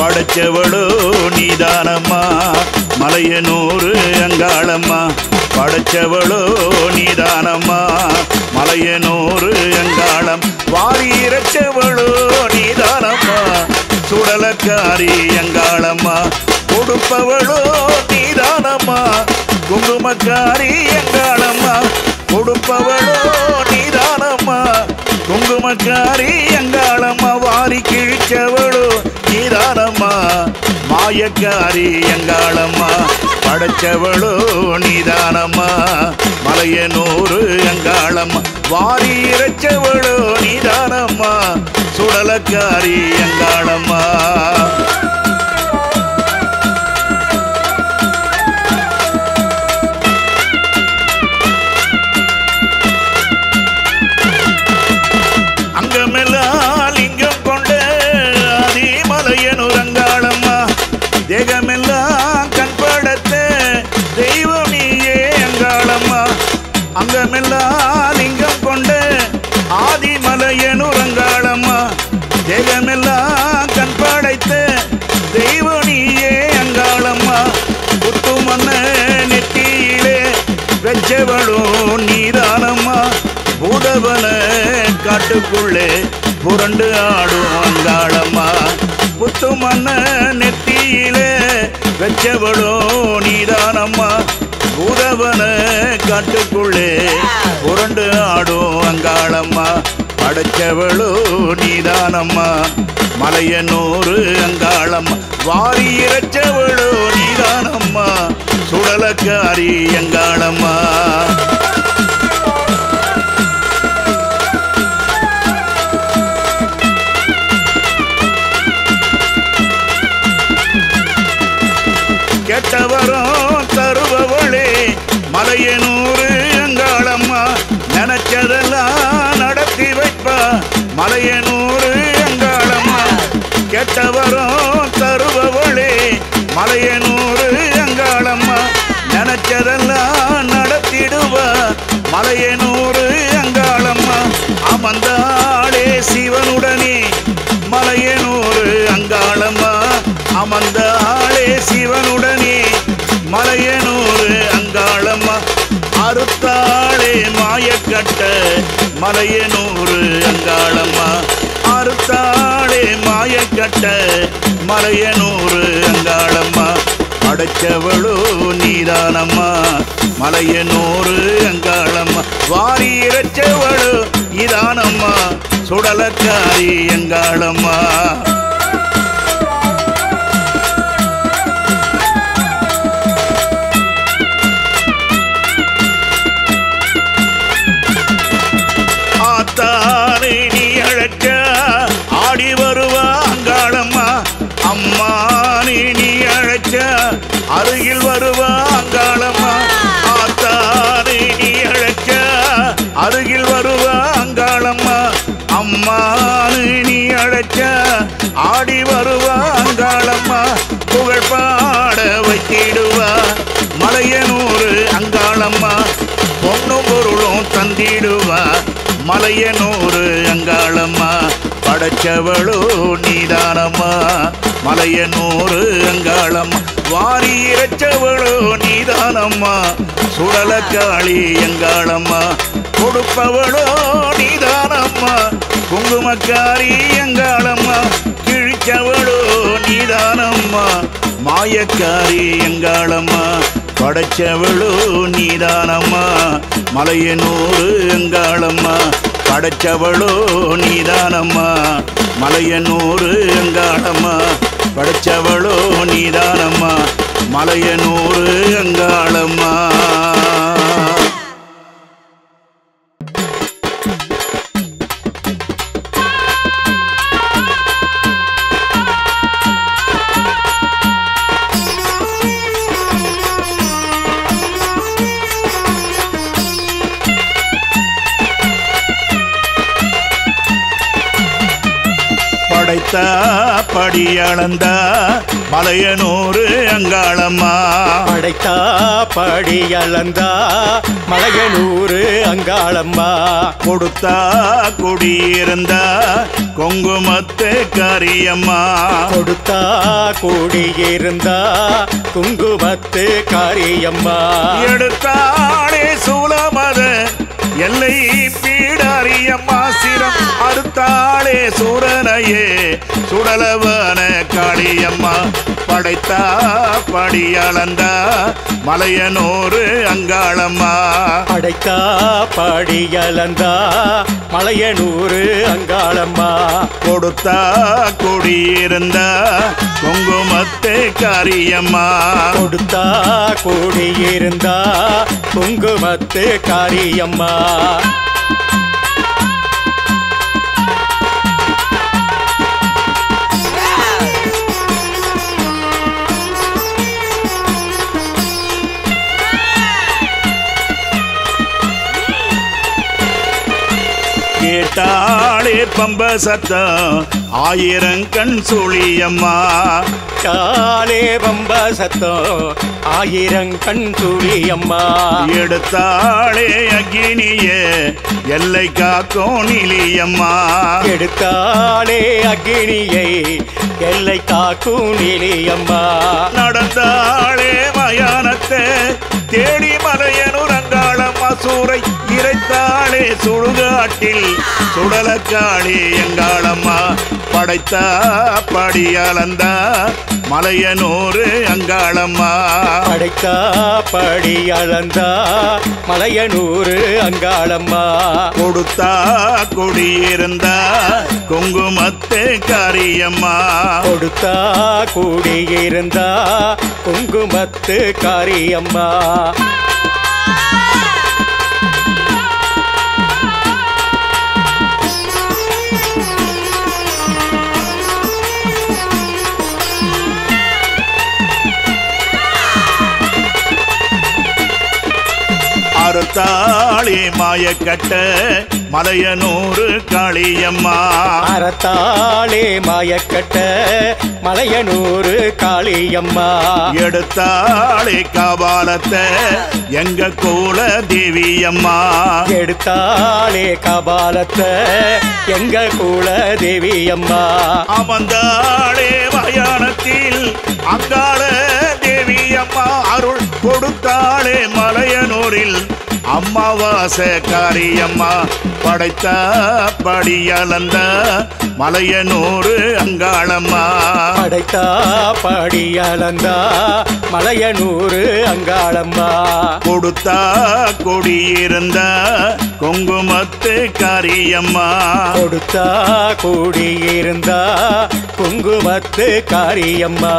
படைச்சவளோ நீதானம்மா மலையனூறு அங்காளம்மா படைச்சவளோ நீதானம்மா மலையனூறு அங்காளம் வாரி இறைச்சவளோ நீதானம்மா சுடலக்காரி அங்காளம்மா கொடுப்பவளோ நீதானம்மா குங்குமக்காரி அங்காளம்மா கொடுப்பவளோ நீதானம்மா குங்குமக்காரி அங்காளம்மா வாரி கிழிச்சவளோ நீதானம்மா மாயக்காரி அங்காளம்மா படைச்சவளோ நீதானம்மா மலையனூறு அங்காளம்மா வாரி இறைச்சவளோ நீதானம்மா சுடலக்காரி அங்காளம்மா அங்கமெல்லாம் லிங்கம் கொண்ட ஆதிமலையனூர் அங்காளம்மா தேகமெல்லாம் கண்படத்த தெய்வம் நீயே அங்காளம்மா அங்கமெல்லாம் லிங்கம் கொண்ட ஆதிமலையனூர் அங்காளம்மா தேகமெல்லாம் கண்படைத்த தெய்வம் நீயே அங்காளம்மா புத்து மன்ன நெத்தியிலே வெச்சவளும் நீதானம்மா பூதவன காட்டுக்குள்ளே புரண்டு ஆடும் அங்காளம்மா புத்து மன்ன நெத்தியிலே வெச்சவளோ நீதானம்மா பூதவன காட்டுக்குள்ளே புரண்டு ஆடும் அங்காளம்மா படைச்சவளோ நீதானம்மா மலையனூறு அங்காளம்மா வாரி இறைச்சவளோ நீதானம்மா சுடலக்காரி அங்காளம்மா கெட்டவரும் தருபவளே மலையனூறு அங்காளம்மா நினைச்சதெல்லாம் நடத்தி வைப்பா மலையனூறு அங்காளம்மா கெட்டவரும் தருபவளே மலையனூறு அங்காளம்மா நினைச்சதெல்லாம் நடத்திடுவா மலையனூறு அங்காளம்மா அமர்ந்தாளே சிவனுடனே மலையனூறு அங்காளம்மா அமர்ந்தாளே சிவனுடனே மலையனூறு அங்காளம்மா அறுத்தாளே மாயக்கட்ட மலையனூறு அங்காளம்மா அறுத்தாளே மாயக்கட்ட மலையனூறு அங்காளம்மா படைச்சவளோ நீதானம்மா மலையனூறு அங்காளம்மா வாரி இறைச்சவளோ நீதானம்மா சுடலக்காரி அங்காளம்மா ஆத்தானை நீ அழைக்க ஆடி வருவா அங்காளம்மா அம்மானை நீ அழைக்க அருகில் வருவா அங்காளம்மா ஆத்தானை நீ அழைக்க அருகில் வருவா அங்காளம்மா அம்மானை நீ அழைக்க ஆடி வருவா அங்காளம்மா புகழ் பாட வைத்திடுவா மலையனூறு அங்காளம்மா பொண்ணும் பொருளும் தந்திடுவா மலையனூறு அங்காளம்மா படைச்சவளோ நீதானம்மா மலையனூறு அங்காளம்மா வாரி இறைச்சவளோ நீதானம்மா சுடலக்காளி அங்காளம்மா கொடுப்பவளோ நீதானம்மா குங்குமக்காரி அங்காளம்மா கிழிச்சவளோ நீதானம்மா மாயக்காரி அங்காளம்மா படைச்சவளோ நீதானம்மா மலையனூறு அங்காளம்மா படைச்சவளோ நீதானம்மா மலையனூறு அங்காளம்மா படைச்சவளோ நீதானம்மா மலையனூறு அங்காளம்மா படைத்தா படி அளந்தா மலையனூறு அங்காளம்மா படைத்தா படி அளந்தா மலையனூறு அங்காளம்மா கொடுத்தா குடியிருந்தா கொங்குமத்து காரியம்மா கொடுத்தா கூடியிருந்தா குங்குமத்து காரியம்மா எடுத்தாளே சூலமத எல்லை பீடாரியம்மா சிரம் அறுத்தாளே சூரனையே சுடலவன காளியம்மா படைத்தா படி அளந்தா மலையனூறு அங்காளம்மா படைத்தா படி அளந்தா மலையனூறு அங்காளம்மா கொடுத்தா குடியிருந்தா குங்குமத்து காரியம்மா கொடுத்தா கூடியிருந்தா குங்குமத்து காரியம்மா கேட்டாளே பம்ப சத்தம் ஆயிரம் கண் சுழியம்மா காலே பம்ப சத்தம் ஆயிரம் கண் துளியம்மா எடுத்தாளே அக்கினிய எல்லை காக்கும் நிலியம்மா எடுத்தாலே அக்கினியை எல்லை காக்கும் நிலையம்மா நடந்தாளே மயானத்தை தேடி மலையனூர் அங்காளம்மா சூறை இறைத்தாளே சுடுகாட்டில் சுடலக்காளி எங்காளம்மா படைத்தா படி அளந்தா மலையனூறு அங்காளம்மா படைத்தா படி அளந்தா மலையனூறு அங்காளம்மா கொடுத்தா குடியிருந்தா குங்குமத்து காரியம்மா கொடுத்தா கூடியிருந்தா குங்குமத்து காரியம்மா அறுத்தாளி மாயக்கட்ட மலையனூறு காளியம்மா அறத்தாளே மாயக்கட்ட மலையனூறு காளியம்மா எடுத்தாளி காபாலத்தை எங்க கூல தேவியம்மா எடுத்தாளே கபாலத்தை எங்க குல தேவியம்மா அமர்ந்தாளே மயானத்தில் அங்காள தேவியம்மா அருள் கொடுத்தாளே மலையனூரில் அம்மாவாச காரியம்மா படைத்தா படி அளந்த மலையனூறு அங்காளம்மா படைத்தா படி அளந்தா மலையனூறு அங்காளம்மா கொடுத்தா கொடியிருந்தா குங்குமத்து காரியம்மா கொடுத்தா கூடியிருந்தா குங்குமத்து காரியம்மா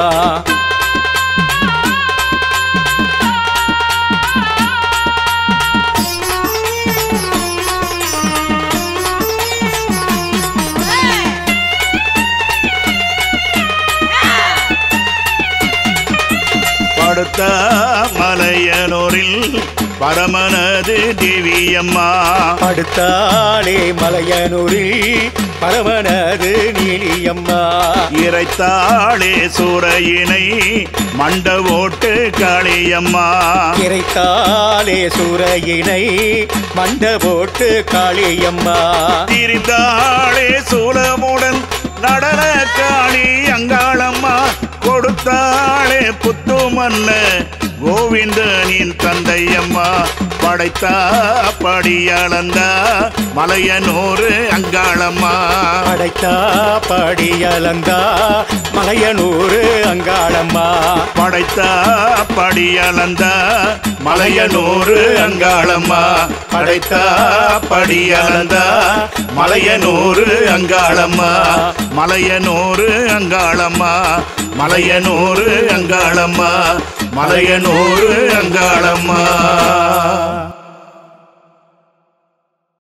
படுத்த மலையனூரில் பரமனது தேவியம்மா படுத்தாளே மலையனூரில் பரமனது நீலியம்மா இறைத்தாளே சூரையினை மண்ட ஓட்டு காளியம்மா இறைத்தாளே சூரையினை மண்ட போட்டு காளியம்மா திரிந்தாளே சூலமுடன் நடன காளி அங்காளம்மா கொடுத்தாளே புத்து மன்ன கோவிந்தனின் தந்தையம்மா படைத்தா படி அளந்தா மலையனூறு அங்காளம்மா படைத்தா படி அளந்தா மலையனூறு அங்காளம்மா படைத்தா படி அளந்தா மலையனூறு அங்காளம்மா படைத்தா படி அளந்தா மலையனூறு அங்காளம்மா மலையனூறு அங்காளம்மா மலையனூறு அங்காளம்மா மலையனூறு அங்காளம்மா